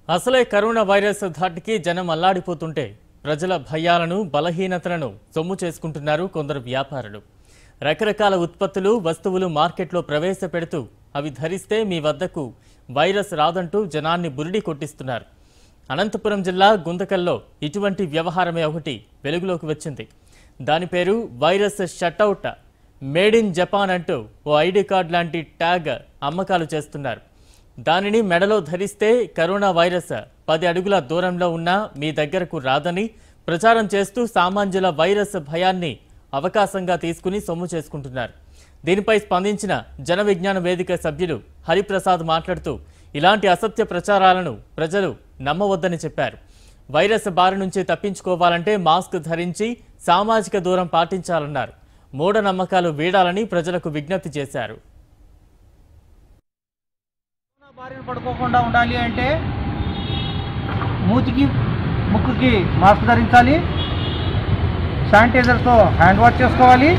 అసలే corona virus ధాటికి జనం అల్లాడిపోతుంటే ప్రజల భయాలను బలహీనతలను సొమ్ము చేసుకుంటున్నారు కొందరు వ్యాపారులు రకరకాల ఉత్పత్తులు వస్తువులు మార్కెట్లో ప్రవేశపెడుతూ అవి ధరిస్తే మీ వద్దకు వైరస్ రాదంటూ జనాన్ని బురిడి కొట్టిస్తున్నారు అనంతపురం జిల్లా గుంతకల్లో ఇటువంటి వ్యవహారమే ఒకటి వెలుగులోకి వచ్చింది దాని పేరు virus shut out made in Japan అంటూ ఓ ఐడి కార్డ్ లాంటి ట్యాగ్ అమ్మకాలు చేస్తున్నారు దానిని మెడలో ధరిస్తే కరోనా వైరస్ పది అడుగుల దూరంలో ఉన్నా మీ దగ్గరకు రాదని ప్రచారం చేస్తూ సామాన్యుల వైరస్ భయాన్ని అవకాశంగా తీసుకుని సొమ్ము చేసుకుంటున్నారు దీనిపై స్పందించిన జన విజ్ఞాన వేదిక సభ్యులు హరిప్రసాద్ మాట్లాడుతూ ఇలాంటి అసత్య ప్రచారాలను ప్రజలు నమ్మవద్దని చెప్పారు వైరస్ బారి నుంచి తప్పించుకోవాలంటే మాస్క్ ధరించి సామాజిక దూరం పాటించాలన్నారు మూఢనమ్మకాలు వీడాలని ప్రజలకు విజ్ఞప్తి చేశారు కరోనా బారిన పడుకోకుండా ఉండాలి అంటే మూతికి ముక్కుకి మాస్క్ ధరించాలి శానిటైజర్తో హ్యాండ్ వాష్ చేసుకోవాలి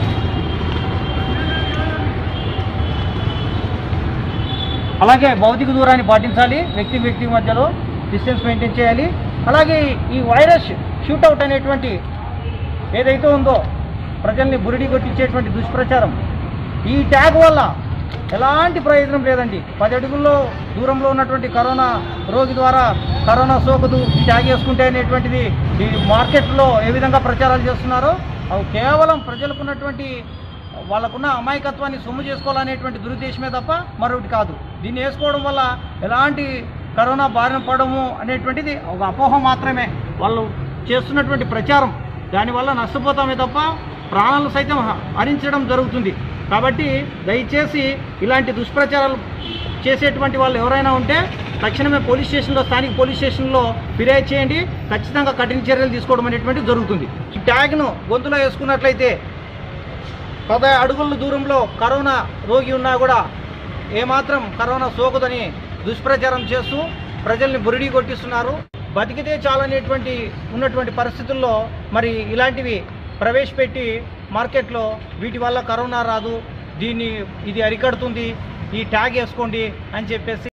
అలాగే భౌతిక దూరాన్ని పాటించాలి వ్యక్తి వ్యక్తి మధ్యలో డిస్టెన్స్ మెయింటైన్ చేయాలి అలాగే ఈ వైరస్ షూట్అవుట్ అనేటువంటి ఏదైతే ఉందో ప్రజల్ని బురిడి కొట్టించేటువంటి దుష్ప్రచారం ఈ ట్యాగ్ వల్ల ఎలాంటి ప్రయోజనం లేదండి పది అడుగుల్లో దూరంలో ఉన్నటువంటి కరోనా రోగి ద్వారా కరోనా సోకదు ఈ ట్యాగ్ వేసుకుంటే అనేటువంటిది ఈ మార్కెట్లో ఏ విధంగా ప్రచారాలు చేస్తున్నారో అవి కేవలం ప్రజలకు ఉన్నటువంటి వాళ్ళకున్న అమాయకత్వాన్ని సొమ్ము చేసుకోవాలనేటువంటి దురుద్దేశమే తప్ప మరొకటి కాదు దీన్ని వేసుకోవడం వల్ల ఎలాంటి కరోనా బారిన పడము అనేటువంటిది ఒక అపోహ మాత్రమే వాళ్ళు చేస్తున్నటువంటి ప్రచారం దానివల్ల నష్టపోతామే తప్ప ప్రాణాలు సైతం హ- హరించడం జరుగుతుంది కాబట్టి దయచేసి ఇలాంటి దుష్ప్రచారాలు చేసేటువంటి వాళ్ళు ఎవరైనా ఉంటే తక్షణమే పోలీస్ స్టేషన్లో స్థానిక పోలీస్ స్టేషన్లో ఫిర్యాదు చేయండి ఖచ్చితంగా కఠిన చర్యలు తీసుకోవడం అనేటువంటిది జరుగుతుంది ఈ ట్యాగ్ను గొంతులో వేసుకున్నట్లయితే పద అడుగుల దూరంలో కరోనా రోగి ఉన్నా కూడా ఏమాత్రం కరోనా సోకదని దుష్ప్రచారం చేస్తూ ప్రజల్ని బురిడి కొట్టిస్తున్నారు బతికితే చాలనేటువంటి ఉన్నటువంటి పరిస్థితుల్లో మరి ఇలాంటివి ప్రవేశపెట్టి మార్కెట్లో వీటి వల్ల కరోనా రాదు దీన్ని ఇది అరికడుతుంది ఈ ట్యాగ్ వేసుకోండి అని చెప్పేసి